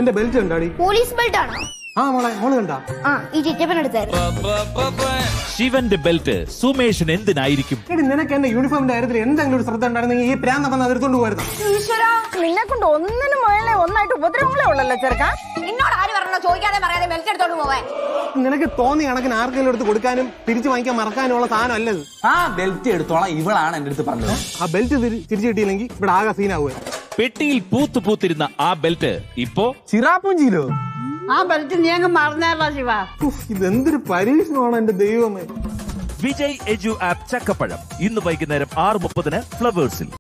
എന്റെ belt ഉണ്ടാടി police belt ആണോ ആ മോളെ മോള് കണ്ടാ ആ ഈ ചിറ്റപ്പൻ എടുത്തായിരുന്നു ശിവന്റെ ബെൽറ്റ് സുമേഷിന് എന്തിനായിരിക്കും എടി നിനക്ക് എന്റെ യൂണിഫോമിന്റെ കാര്യത്തിൽ എന്തെങ്കിലും ഒരു ശ്രദ്ധ ഉണ്ടായിരുന്നെങ്കിൽ ഈ പ്രാന്ത വന്ന് അതിർത്തോണ്ട് പോയിരുന്നു ഈശ്വര നിന്നെ കൊണ്ട് ഒന്നിനും മുതലേ ഒന്നായിട്ട് ഉപദ്രവങ്ങളേ ഉള്ളല്ലോ ചെറുക്ക നിന്നോട് ആര് പറഞ്ഞോ ചോദിക്കാതെ പറയാതെ ബെൽറ്റ് എടുത്തോണ്ട് പോവാൻ നിനക്ക് തോന്നിയ കണക്കിന് ആർക്കെങ്കിലും എടുത്ത് കൊടുക്കാനും തിരിച്ചു വാങ്ങിക്കാൻ മറക്കാനും ഉള്ള സാധനം അല്ലത് ആ ബെൽറ്റ് എടുത്തോളാം ഇവളാണ് എന്റെ അടുത്ത് പറഞ്ഞത് ആ ബെൽറ്റ് തിരിച്ചു കിട്ടിയില്ലെങ്കിൽ ഇവിടെ ആകെ സീനാവുക പെട്ടിയിൽ പൂത്തു പൂത്തിരുന്ന ആ ബെൽറ്റ് ഇപ്പോ ചിറാപ്പുഞ്ചിയിലോ ആ ബെൽറ്റ് നീ അങ്ങ് മറന്നേറാ ശിവ ഇതെന്തൊരു പരീക്ഷണമാണ് എന്റെ ദൈവമേ വിജയ് എജു ആപ്പ് ചക്കപ്പഴം ഇന്ന് വൈകുന്നേരം ആറ് മുപ്പതിന് ഫ്ലവേഴ്സിൽ